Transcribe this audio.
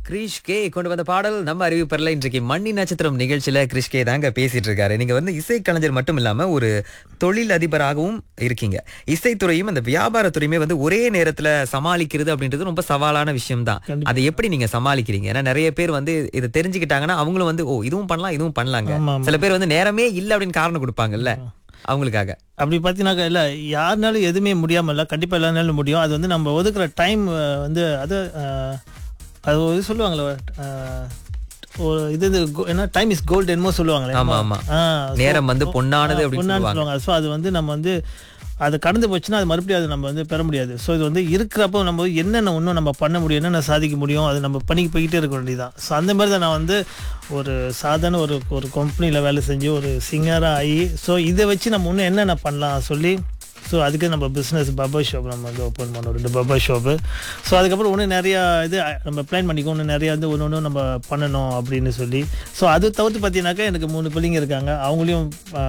Girish K கொண்டு வந்த பாடல் நம்ம அறிவிப்பரில் இன்றைக்கு மண்ணி நட்சத்திரம் நிகழ்ச்சியில கிரிஷ் கே தாங்க பேசிட்டு இருக்காரு நீங்க வந்து இசை கலைஞர் மட்டும் இல்லாம ஒரு தொழில் அதிபராகவும் இருக்கீங்க இசைத்துறையும் அந்த வியாபாரத்துறையுமே வந்து ஒரே நேரத்துல சமாளிக்கிறது அப்படின்றது ரொம்ப சவாலான விஷயம் தான் கண்டிப்பா. அதை எப்படி நீங்க சமாளிக்கிறீங்க ஏன்னா நிறைய பேர் வந்து இதை தெரிஞ்சுக்கிட்டாங்கன்னா அவங்களும் வந்து ஓ இதுவும் பண்ணலாம் இதுவும் பண்ணலாங்க ஆமா, ஆமா. சில பேர் வந்து நேரமே இல்ல அப்படின்னு காரணம் கொடுப்பாங்கல்ல அவங்களுக்காக அப்படி பார்த்தீங்கன்னாக்கா இல்லை யாருனாலும் எதுவுமே முடியாமல் இல்லை கண்டிப்பாக எல்லாருனாலும் முடியும் அது வந்து நம்ம ஒதுக்குற டைம் வந்து அது அஹ், அது ஒரு இது சொல்லுவாங்களே அஹ், ஒரு இது இது go- என்ன டைம் இஸ் கோல்டு என்னமோ சொல்லுவாங்களே ஆமா, ஆமா. ஆ, so- நேரம் வந்து பொன்னானது ஆ, அப்படின்னு பொன்னானது சொல்லுவாங்க. சொல்லுவாங்க ஸோ அது வந்து நம்ம வந்து அது கடந்து போச்சுன்னா அது மறுபடியும் அது நம்ம வந்து பெற முடியாது ஸோ இது வந்து இருக்கிறப்போ நம்ம வந்து என்னென்ன இன்னும் நம்ம பண்ண முடியும் என்னென்ன சாதிக்க முடியும் அது நம்ம பண்ணி போய்கிட்டே இருக்க வேண்டியதான் ஸோ அந்த மாதிரி தான் நான் வந்து ஒரு சாதாரண ஒரு ஒரு கம்பெனியில் வேலை செஞ்சு ஒரு சிங்கராக ஆகி ஸோ இதை வச்சு நம்ம இன்னும் என்னென்ன பண்ணலாம் சொல்லி ஸோ அதுக்கு நம்ம பிஸ்னஸ் பபா ஷாப் நம்ம வந்து ஓப்பன் பண்ணோம் ரெண்டு பபா ஷாப்பு ஸோ அதுக்கப்புறம் இன்னும் நிறையா இது அஹ், நம்ம பிளான் பண்ணிக்கோ இன்னும் நிறையா வந்து ஒன்று ஒன்று நம்ம பண்ணணும் அப்படின்னு சொல்லி ஸோ அது தவிர்த்து பார்த்தீங்கன்னாக்கா எனக்கு மூணு பிள்ளைங்க இருக்காங்க அவங்களையும்